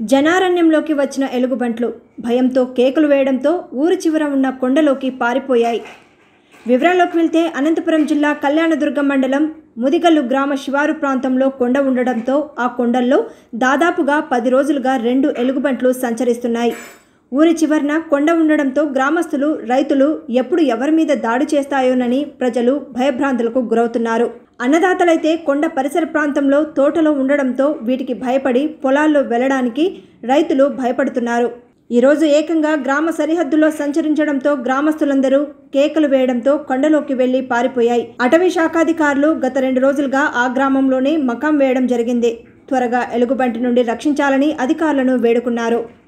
జనారణ్యంలోకి వచ్చిన ఎలుగుబంట్లు భయంతో కేకులు వేయడంతో ఊరి చివర ఉన్న కొండలోకి పారిపోయాయి వివరాల్లోకి వెళ్తే అనంతపురం జిల్లా కళ్యాణదుర్గం మండలం ముదిగల్లు గ్రామ శివారు ప్రాంతంలో కొండ ఉండడంతో ఆ కొండల్లో దాదాపుగా పది రోజులుగా రెండు ఎలుగుబంట్లు సంచరిస్తున్నాయి ఊరి చివరన కొండ ఉండడంతో గ్రామస్తులు రైతులు ఎప్పుడు ఎవరి మీద దాడి చేస్తాయోనని ప్రజలు భయభ్రాంతులకు గురవుతున్నారు అన్నదాతలైతే కొండ పరిసర ప్రాంతంలో తోటలో ఉండడంతో వీటికి భయపడి పొలాల్లో వెళ్ళడానికి రైతులు భయపడుతున్నారు ఈరోజు ఏకంగా గ్రామ సరిహద్దులో సంచరించడంతో గ్రామస్తులందరూ కేకలు వేయడంతో కొండలోకి వెళ్లి పారిపోయాయి అటవీ శాఖాధికారులు గత రెండు రోజులుగా ఆ గ్రామంలోనే మకాం వేయడం జరిగింది త్వరగా ఎలుగుబంటి నుండి రక్షించాలని అధికారులను వేడుకున్నారు